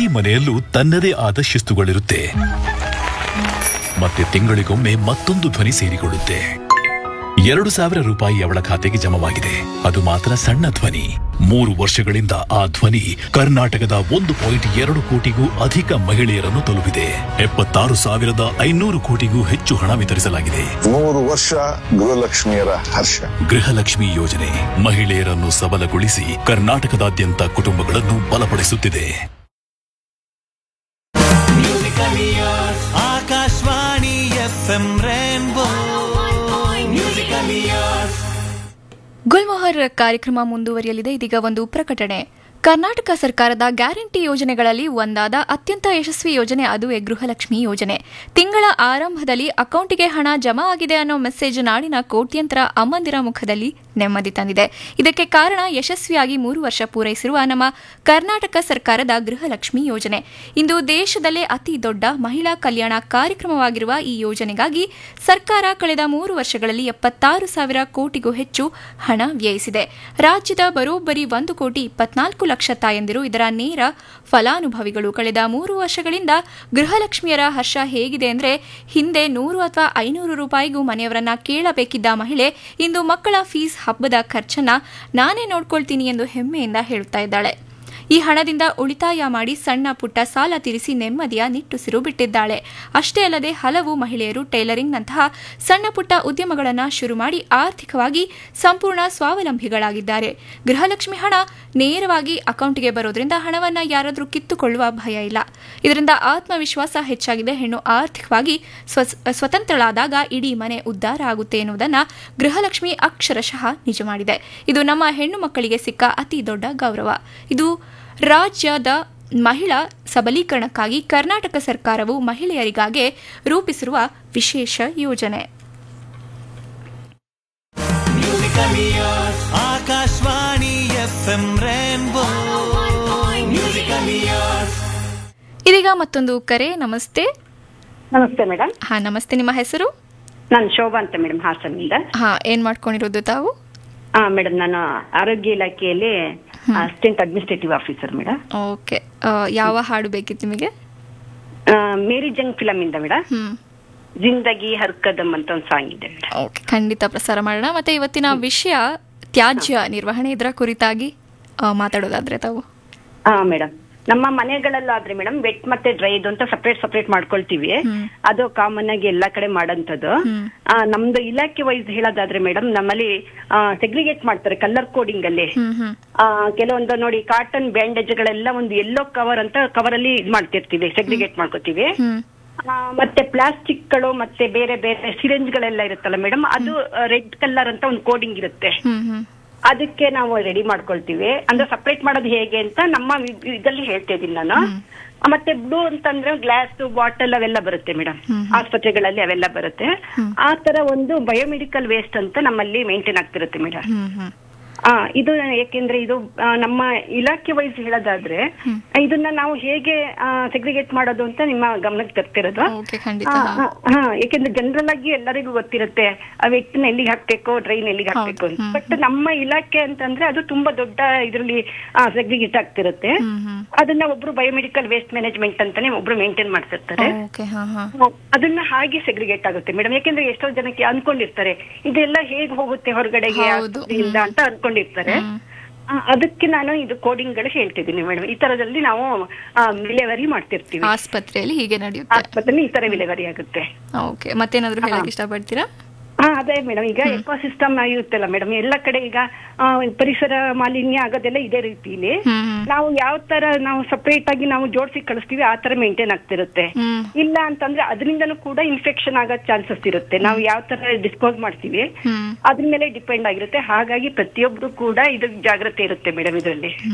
ಪ್ರತಿ ಮನೆಯಲ್ಲೂ ತನ್ನದೇ ಆದ ಶಿಸ್ತುಗಳಿರುತ್ತೆ ಮತ್ತೆ ತಿಂಗಳಿಗೊಮ್ಮೆ ಮತ್ತೊಂದು ಧ್ವನಿ ಸೇರಿಕೊಳ್ಳುತ್ತೆ ಎರಡು ಸಾವಿರ ರೂಪಾಯಿ ಅವಳ ಖಾತೆಗೆ ಜಮವಾಗಿದೆ ಅದು ಮಾತ್ರ ಸಣ್ಣ ಧ್ವನಿ ಮೂರು ವರ್ಷಗಳಿಂದ ಆ ಧ್ವನಿ ಕರ್ನಾಟಕದ ಒಂದು ಪಾಯಿಂಟ್ ಎರಡು ಕೋಟಿಗೂ ಅಧಿಕ ಮಹಿಳೆಯರನ್ನು ತಲುಪಿದೆ ಎಪ್ಪತ್ತಾರು ಸಾವಿರದ ಐನೂರು ಕೋಟಿಗೂ ಹೆಚ್ಚು ಹಣ ವಿತರಿಸಲಾಗಿದೆ ಮೂರು ವರ್ಷ ಗೃಹಲಕ್ಷ್ಮಿಯರ ಹರ್ಷ ಗೃಹಲಕ್ಷ್ಮಿ ಯೋಜನೆ ಮಹಿಳೆಯರನ್ನು ಸಬಲಗೊಳಿಸಿ ಕರ್ನಾಟಕದಾದ್ಯಂತ ಕುಟುಂಬಗಳನ್ನು ಬಲಪಡಿಸುತ್ತಿದೆ Akashvani F M rainbow musical ears Gulmohar ಕಾರ್ಯಕ್ರಮ ಮುಂದುವರಿಯಲಿದೆ ಇದೀಗ ಒಂದು ಪ್ರಕಟಣೆ ಕರ್ನಾಟಕ ಸರ್ಕಾರದ ಗ್ಯಾರಂಟಿ ಯೋಜನೆಗಳಲ್ಲಿ ಒಂದಾದ ಅತ್ಯಂತ ಯಶಸ್ವಿ ಯೋಜನೆ ಅದುವೇ ಗೃಹಲಕ್ಷ್ಮಿ ಯೋಜನೆ ತಿಂಗಳ ಆರಂಭದಲ್ಲಿ ಅಕೌಂಟಿಗೆ ಹಣ ಜಮಾ ಆಗಿದೆ ಅನ್ನೋ ಮೆಸೇಜ್ ನಾಡಿನ ಕೋಟ್ಯಂತರ ಅಮ್ಮಂದಿರ ಮುಖದಲ್ಲಿ ನೆಮ್ಮದಿ ತಂದಿದೆ ಇದಕ್ಕೆ ಕಾರಣ ಯಶಸ್ವಿಯಾಗಿ ಮೂರು ವರ್ಷ ಪೂರೈಸಿರುವ ನಮ್ಮ ಕರ್ನಾಟಕ ಸರ್ಕಾರದ ಗೃಹಲಕ್ಷ್ಮಿ ಯೋಜನೆ ಇಂದು ದೇಶದಲ್ಲೇ ಅತಿ ದೊಡ್ಡ ಮಹಿಳಾ ಕಲ್ಯಾಣ ಕಾರ್ಯಕ್ರಮವಾಗಿರುವ ಈ ಯೋಜನೆಗಾಗಿ ಸರ್ಕಾರ ಕಳೆದ ಮೂರು ವರ್ಷಗಳಲ್ಲಿ ಎಪ್ಪತ್ತಾರು ಸಾವಿರ ಕೋಟಿಗೂ ಹೆಚ್ಚು ಹಣ ವ್ಯಯಿಸಿದೆ ರಾಜ್ಯದ ಬರೋಬ್ಬರಿ ಒಂದು ಕೋಟಿ ಇಪ್ಪತ್ನಾಲ್ಕು ಲಕ್ಷ ತಾಯಂದಿರು ಇದರ ನೇರ ಫಲಾನುಭವಿಗಳು ಕಳೆದ ಮೂರು ವರ್ಷಗಳಿಂದ ಗೃಹಲಕ್ಷ್ಮಿಯರ ಹರ್ಷ ಹೇಗಿದೆ ಅಂದ್ರೆ ಹಿಂದೆ ನೂರು ಅಥವಾ ಐನೂರು ರೂಪಾಯಿಗೂ ಮನೆಯವರನ್ನ ಕೇಳಬೇಕಿದ್ದ ಮಹಿಳೆ ಇಂದು ಮಕ್ಕಳ ಫೀಸ್ ಹಬ್ಬದ ಖರ್ಚನ್ನ ನಾನೇ ನೋಡ್ಕೊಳ್ತೀನಿ ಎಂದು ಹೆಮ್ಮೆಯಿಂದ ಹೇಳುತ್ತಾ ಇದ್ದಾಳೆ ಈ ಹಣದಿಂದ ಉಳಿತಾಯ ಮಾಡಿ ಸಣ್ಣ ಪುಟ್ಟ ಸಾಲ ತೀರಿಸಿ ನೆಮ್ಮದಿಯ ನಿಟ್ಟುಸಿರು ಬಿಟ್ಟಿದ್ದಾಳೆ ಅಷ್ಟೇ ಅಲ್ಲದೆ ಹಲವು ಮಹಿಳೆಯರು ಟೈಲರಿಂಗ್ನಂತಹ ಸಣ್ಣ ಪುಟ್ಟ ಉದ್ಯಮಗಳನ್ನು ಶುರು ಮಾಡಿ ಆರ್ಥಿಕವಾಗಿ ಸಂಪೂರ್ಣ ಸ್ವಾವಲಂಬಿಗಳಾಗಿದ್ದಾರೆ ಗೃಹಲಕ್ಷ್ಮಿ ಹಣ ನೇರವಾಗಿ ಅಕೌಂಟ್ಗೆ ಬರೋದ್ರಿಂದ ಹಣವನ್ನು ಯಾರಾದರೂ ಕಿತ್ತುಕೊಳ್ಳುವ ಭಯ ಇಲ್ಲ ಇದರಿಂದ ಆತ್ಮವಿಶ್ವಾಸ ಹೆಚ್ಚಾಗಿದೆ ಹೆಣ್ಣು ಆರ್ಥಿಕವಾಗಿ ಸ್ವ- ಸ್ವತಂತ್ರಳಾದಾಗ ಇಡೀ ಮನೆ ಉದ್ಧಾರ ಆಗುತ್ತೆ ಎನ್ನುವುದನ್ನು ಗೃಹಲಕ್ಷ್ಮಿ ಅಕ್ಷರಶಃ ನಿಜ ಮಾಡಿದೆ ಇದು ನಮ್ಮ ಹೆಣ್ಣು ಮಕ್ಕಳಿಗೆ ಸಿಕ್ಕ ಅತಿ ದೊಡ್ಡ ಗೌರವ ಇದು ರಾಜ್ಯದ ಮಹಿಳಾ ಸಬಲೀಕರಣಕ್ಕಾಗಿ ಕರ್ನಾಟಕ ಸರ್ಕಾರವು ಮಹಿಳೆಯರಿಗಾಗಿ ರೂಪಿಸಿರುವ ವಿಶೇಷ ಯೋಜನೆ musical ears Akashvani F M rainbow musical ears ಇದೀಗ ಮತ್ತೊಂದು ಕರೆ ನಮಸ್ತೆ ನಮಸ್ತೆ ಮೇಡಮ್ ಹಾ ನಮಸ್ತೆ ನಿಮ್ಮ ಹೆಸರು ನಾನು ಶೋಭಾ ಅಂತ ಮೇಡಮ್ ಹಾಸನಿಂದ ಹಾ ಏನ್ ಮಾಡ್ಕೊಂಡಿರೋದು ತಾವು ಆ ಮೇಡಮ್ ನಾನು ಆರೋಗ್ಯ ಇಲಾಖೆಯಲ್ಲಿ assistant administrative officer madam okay ಯಾವ ಹಾಡು ಬೇಕಿತ್ತು ನಿಮಗೆ ಆ, ಮೇರಿ ಜಂಗ್ ಫಿಲಮ್ ಇಂದ ಮೇಡಮ್ ಹ್ಮ್ ಜಿಂದಗಿ ಹರ್ಕದಮ್ ಅಂತ ಒಂದು ಸಾಂಗ್ ಇದೆ ಮೇಡಮ್ ಓಕೆ ಖಂಡಿತ ಪ್ರಸಾರ ಮಾಡೋಣ ಮತ್ತೆ ಇವತ್ತಿನ ವಿಷಯ ತ್ಯಾಜ್ಯ ನಿರ್ವಹಣೆ ಇದರ ಕುರಿತಾಗಿ ಆ, ಮಾತಾಡೋದಾದ್ರೆ ತಾವು ಹಾ ಮೇಡಮ್ ನಮ್ಮ ಮನೆಗಳಲ್ಲಾದ್ರೆ ಮೇಡಮ್ ವೆಟ್ ಮತ್ತೆ ಡ್ರೈದು ಅಂತ ಸಪ್ರೇಟ್ ಸಪ್ರೇಟ್ ಮಾಡ್ಕೊಳ್ತೀವಿ ಅದು ಕಾಮನ್ ಆಗಿ ಎಲ್ಲಾ ಕಡೆ ಮಾಡೋಂಥದ್ದು ಆ, ನಮ್ದು ಇಲಾಖೆ ವೈಸ್ ಹೇಳೋದಾದ್ರೆ ಮೇಡಮ್ ನಮ್ಮಲ್ಲಿ ಸೆಗ್ರಿಗೇಟ್ ಮಾಡ್ತಾರೆ ಕಲರ್ ಕೋಡಿಂಗ್ ಅಲ್ಲಿ ಹ್ಮ್ ಹ್ಮ್ ಆ, ಕೆಲವೊಂದು ನೋಡಿ ಕಾಟನ್ ಬ್ಯಾಂಡೇಜ್ ಗಳೆಲ್ಲ ಒಂದು ಎಲ್ಲೋ ಕವರ್ ಅಂತ ಕವರ್ ಅಲ್ಲಿ ಇದ್ ಮಾಡ್ತಿರ್ತೀವಿ ಸೆಗ್ರಿಗೇಟ್ ಮಾಡ್ಕೋತೀವಿ ಹ್ಮ್ ಆ, ಮತ್ತೆ ಪ್ಲಾಸ್ಟಿಕ್ ಗಳು ಮತ್ತೆ ಬೇರೆ ಬೇರೆ ಸಿರಿಂಜ್ ಗಳೆಲ್ಲ ಇರುತ್ತಲ್ಲ ಮೇಡಮ್ ಅದು ರೆಡ್ ಕಲರ್ ಅಂತ ಒಂದು ಕೋಡಿಂಗ್ ಇರುತ್ತೆ ಹ್ಮ್ ಹ್ಮ್ ಅದಕ್ಕೆ ನಾವು ರೆಡಿ ಮಾಡ್ಕೊಳ್ತೀವಿ ಅಂದ್ರೆ ಸಪರೇಟ್ ಮಾಡೋದು ಹೇಗೆ ಅಂತ ನಮ್ಮ ವಿ- ಇದಲ್ಲಿ ಹೇಳ್ತಾ ಇದೀನಿ ನಾನು ಆ, ಮತ್ತೆ ಬ್ಲೂ ಅಂತಂದ್ರೆ ಗ್ಲಾಸ್ ಬಾಟಲ್ ಅವೆಲ್ಲ ಬರುತ್ತೆ ಮೇಡಮ್ ಆಸ್ಪತ್ರೆಗಳಲ್ಲಿ ಅವೆಲ್ಲ ಬರುತ್ತೆ ಆ ತರ ಒಂದು ಬಯೋಮೆಡಿಕಲ್ ವೇಸ್ಟ್ ಅಂತ ನಮ್ಮಲ್ಲಿ ಮೇಂಟೈನ್ ಆಗ್ತಿರುತ್ತೆ ಮೇಡಮ್ ಹ್ಮ್ ಹ್ಮ್ ಆ ಇದು ಯಾಕೆಂದ್ರೆ ಇದು ಆ, ನಮ್ಮ ಇಲಾಖೆ ವೈಸ್ ಹೇಳೋದಾದ್ರೆ ಇದನ್ನ ನಾವು ಹೇಗೆ ಸೆಗ್ರಿಗೇಟ್ ಮಾಡೋದು ಅಂತ ನಿಮ್ಮ ಗಮನಕ್ಕೆ ತರ್ತಿರೋದು ಓಕೆ ಖಂಡಿತ ಆ, ಆ, ಹಾ ಯಾಕೆಂದ್ರೆ ಜನರಲ್ ಆಗಿ ಎಲ್ಲರಿಗೂ ಗೊತ್ತಿರುತ್ತೆ ಆ ವ್ಯಕ್ತಿನ ಎಲ್ಲಿಗೆ ಹಾಕ್ಬೇಕು ಡ್ರೈನ್ ಎಲ್ಲಿಗೆ ಹಾಕ್ಬೇಕು ಅಂತ ಬಟ್ ನಮ್ಮ ಇಲಾಖೆ ಅಂತಂದ್ರೆ ಅದು ತುಂಬಾ ದೊಡ್ಡ ಇದರಲ್ಲಿ ಸೆಗ್ರಿಗೇಟ್ ಆಗ್ತಿರುತ್ತೆ ಹ್ಮ್ ಹ್ಮ್ ಅದನ್ನ ಒಬ್ರು ಬಯೋಮೆಡಿಕಲ್ ವೇಸ್ಟ್ ಮ್ಯಾನೇಜ್ಮೆಂಟ್ ಅಂತಾನೆ ಒಬ್ರು ಮೇಂಟೈನ್ ಮಾಡ್ತಿರ್ತಾರೆ ಓಕೆ ಹಾ ಹಾ ಅದನ್ನ ಹಾಗೆ ಸೆಗ್ರಿಗೇಟ್ ಆಗುತ್ತೆ ಮೇಡಮ್ ಯಾಕೆಂದ್ರೆ ಎಷ್ಟೋ ಜನಕ್ಕೆ ಅನ್ಕೊಂಡಿರ್ತಾರೆ ಇದೆಲ್ಲ ಹೇಗ್ ಹೋಗುತ್ತೆ ಹೊರಗಡೆಗೆ ಹೌದು. ಆಸ್ಪತ್ರೆಯಿಂದ ಅಂತ ಅನ್ಕೊಂಡಿರ್ತಾರೆ ಆ, ಅದಕ್ಕೆ ನಾನು ಇದು ಕೋಡಿಂಗ್ ಗಳು ಹೇಳ್ತಿದ್ದೀನಿ ಮೇಡಮ್ ಈ ತರದಲ್ಲಿ ನಾವು ಆ, ವಿಲೇವಾರಿ ಮಾಡ್ತಿರ್ತೀವಿ ಆಸ್ಪತ್ರೆಯಲ್ಲಿ ಹೀಗೆ ನಡೆಯುತ್ತೆ ಆಸ್ಪತ್ರೆ ಈ ತರ ವಿಲೇವಾರಿ ಆಗುತ್ತೆ ಓಕೆ ಮತ್ತೇನಾದ್ರೂ ಹೇಳಕ್ ಇಷ್ಟಪಡ್ತೀರಾ ಹಾ ಅದೇ ಮೇಡಮ್ ಈಗ ಎಕೋ ಸಿಸ್ಟಮ್ ಇರುತ್ತಲ್ಲ ಮೇಡಮ್ ಎಲ್ಲ ಕಡೆ ಈಗ ಆ, ಪರಿಸರ ಮಾಲಿನ್ಯ ಆಗೋದೆಲ್ಲ ಇದೇ ರೀತಿಲಿ ಹ್ಮ್ ಹ್ಮ್ ನಾವು ಯಾವ ತರ ನಾವು ಸಪರೇಟ್ ಆಗಿ ನಾವು ಜೋಡಿಸಿ ಕಳಿಸ್ತೀವಿ ಆ ತರ ಮೇಂಟೈನ್ ಆಗ್ತಿರುತ್ತೆ ಹ್ಮ್ ಇಲ್ಲ ಅಂತಂದ್ರೆ ಅದರಿಂದನೂ ಕೂಡ ಇನ್ಫೆಕ್ಷನ್ ಆಗೋ ಚಾನ್ಸಸ್ ಇರುತ್ತೆ ನಾವು ಯಾವ ತರ ಡಿಸ್ಪೋಸ್ ಮಾಡ್ತೀವಿ ಹ್ಮ್ ಅದ್ರ ಮೇಲೆ ಡಿಪೆಂಡ್ ಆಗಿರುತ್ತೆ ಹಾಗಾಗಿ ಪ್ರತಿಯೊಬ್ರು ಕೂಡ ಇದು ಜಾಗ್ರತೆ ಇರುತ್ತೆ ಮೇಡಮ್ ಇದರಲ್ಲಿ